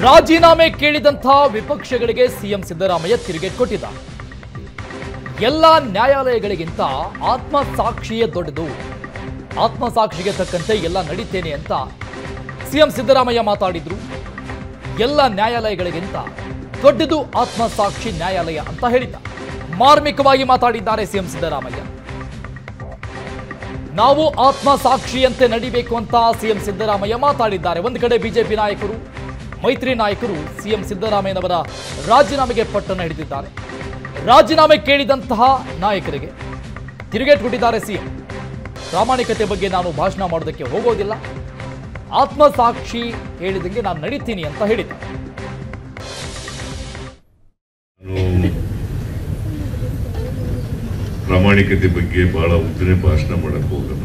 ರಾಜೀನಾಮೆ ಕೇಳಿದಂತಹ ವಿಪಕ್ಷಗಳಿಗೆ ಸಿಎಂ ಸಿದ್ದರಾಮಯ್ಯ ತಿರುಗೇಟ್ ಕೊಟ್ಟಿದ್ದ ಎಲ್ಲ ನ್ಯಾಯಾಲಯಗಳಿಗಿಂತ ಆತ್ಮಸಾಕ್ಷಿಯೇ ದೊಡ್ಡದು ಆತ್ಮಸಾಕ್ಷಿಗೆ ತಕ್ಕಂತೆ ಎಲ್ಲ ನಡೀತೇನೆ ಅಂತ ಸಿಎಂ ಸಿದ್ದರಾಮಯ್ಯ ಮಾತಾಡಿದ್ರು ಎಲ್ಲ ನ್ಯಾಯಾಲಯಗಳಿಗಿಂತ ದೊಡ್ಡದು ಆತ್ಮಸಾಕ್ಷಿ ನ್ಯಾಯಾಲಯ ಅಂತ ಹೇಳಿದ್ದ ಮಾರ್ಮಿಕವಾಗಿ ಮಾತಾಡಿದ್ದಾರೆ ಸಿಎಂ ಸಿದ್ದರಾಮಯ್ಯ ನಾವು ಆತ್ಮಸಾಕ್ಷಿಯಂತೆ ನಡಿಬೇಕು ಅಂತ ಸಿಎಂ ಸಿದ್ದರಾಮಯ್ಯ ಮಾತಾಡಿದ್ದಾರೆ ಒಂದು ಕಡೆ ಬಿಜೆಪಿ ನಾಯಕರು ಮೈತ್ರಿ ನಾಯಕರು ಸಿಎಂ ಸಿದ್ದರಾಮಯ್ಯನವರ ರಾಜೀನಾಮೆಗೆ ಪಟ್ಟನ್ನು ಹಿಡಿದಿದ್ದಾರೆ ರಾಜೀನಾಮೆ ಕೇಳಿದಂತಹ ನಾಯಕರಿಗೆ ತಿರುಗೇಟ್ ಕೊಟ್ಟಿದ್ದಾರೆ ಸಿಎಂ ಪ್ರಾಮಾಣಿಕತೆ ಬಗ್ಗೆ ನಾನು ಭಾಷಣ ಮಾಡೋದಕ್ಕೆ ಹೋಗೋದಿಲ್ಲ ಆತ್ಮಸಾಕ್ಷಿ ಹೇಳಿದಂಗೆ ನಾನು ನಡೀತೀನಿ ಅಂತ ಹೇಳಿದ್ದಾರೆ ನಾನು ಪ್ರಾಮಾಣಿಕತೆ ಬಗ್ಗೆ ಬಹಳ ಉದ್ದನೆ ಭಾಷಣ ಮಾಡಕ್ ಹೋಗಲ್ಲ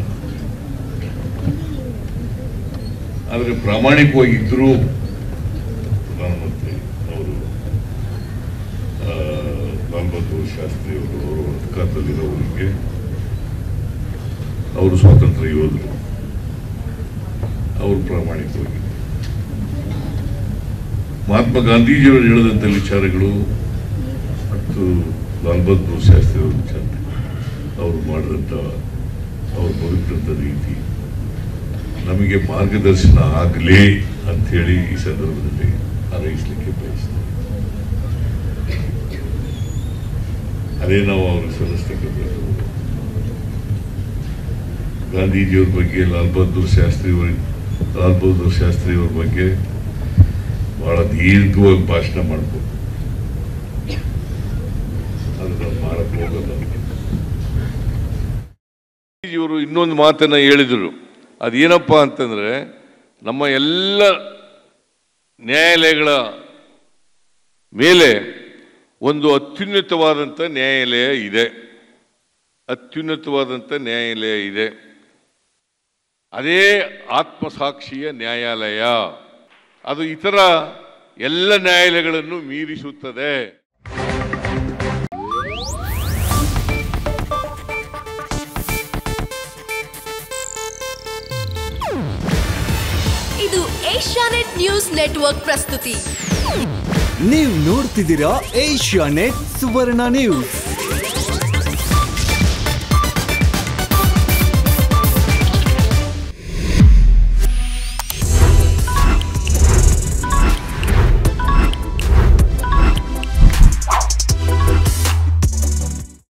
ಆದ್ರೆ ಪ್ರಾಮಾಣಿಕವಾಗಿದ್ರು ಪ್ರಧಾನಮಂತ್ರಿ ಅವರು ಆ, ಲಾಲ್ ಬಹದ್ದೂರ್ ಶಾಸ್ತ್ರಿ ಅವರು ಅವರ ಅಧಿಕಾರದಲ್ಲಿರೋವರಿಗೆ ಅವರು ಸ್ವಾತಂತ್ರ್ಯ ಯೋಧರು ಅವರು ಪ್ರಾಮಾಣಿಕವಾಗಿದ್ರು ಮಹಾತ್ಮ ಗಾಂಧೀಜಿಯವರು ಹೇಳಿದಂಥ ವಿಚಾರಗಳು ಮತ್ತು ಲಾಲ್ ಬಹದ್ದೂರ್ ಶಾಸ್ತ್ರಿ ಅವರ ವಿಚಾರ ಅವರು ಮಾಡಿದಂಥ ಅವ್ರು ಬದುಕಿದಂಥ ರೀತಿ ನಮಗೆ ಮಾರ್ಗದರ್ಶನ ಆಗಲಿ ಅಂಥೇಳಿ ಈ ಸಂದರ್ಭದಲ್ಲಿ ಹಾರೈಸಲಿಕ್ಕೆ ಬಯಸ್ತೇನೆ ಅದೇ ನಾವು ಅವ್ರಿಗೆ ಸಲ್ಲಿಸ್ತಕ್ಕಂಥದ್ದು ಗಾಂಧೀಜಿಯವ್ರ ಬಗ್ಗೆ ಲಾಲ್ ಬಹದ್ದೂರ್ ಶಾಸ್ತ್ರಿ ಅವರ ಲಾಲ್ ಬಹದ್ದೂರ್ ಶಾಸ್ತ್ರಿ ಅವ್ರ ಬಗ್ಗೆ ಬಹಳ ದೀರ್ಘವಾಗಿ ಭಾಷಣ ಮಾಡ್ಬೋದು ಅದು ನಾವು ಮಾಡಕ್ ಹೋಗಲ್ಲ ಇವರು ಇನ್ನೊಂದು ಮಾತನ್ನ ಹೇಳಿದರು ಅದೇನಪ್ಪ ಅಂತಂದ್ರೆ ನಮ್ಮ ಎಲ್ಲ ನ್ಯಾಯಾಲಯಗಳ ಮೇಲೆ ಒಂದು ಅತ್ಯುನ್ನತವಾದಂಥ ನ್ಯಾಯಾಲಯ ಇದೆ ಅತ್ಯುನ್ನತವಾದಂಥ ನ್ಯಾಯಾಲಯ ಇದೆ ಅದೇ ಆತ್ಮಸಾಕ್ಷಿಯ ನ್ಯಾಯಾಲಯ ಅದು ಇತರ ಎಲ್ಲ ನ್ಯಾಯಾಲಯಗಳನ್ನು ಮೀರಿಸುತ್ತದೆ ಇದು ಏಷ್ಯಾನೆಟ್ ನ್ಯೂಸ್ ನೆಟ್ವರ್ಕ್ ಪ್ರಸ್ತುತಿ ನೀವು ನೋಡ್ತಿದ್ದೀರಾ ಏಷ್ಯಾ ನೆಟ್ ಸುವರ್ಣ ನ್ಯೂಸ್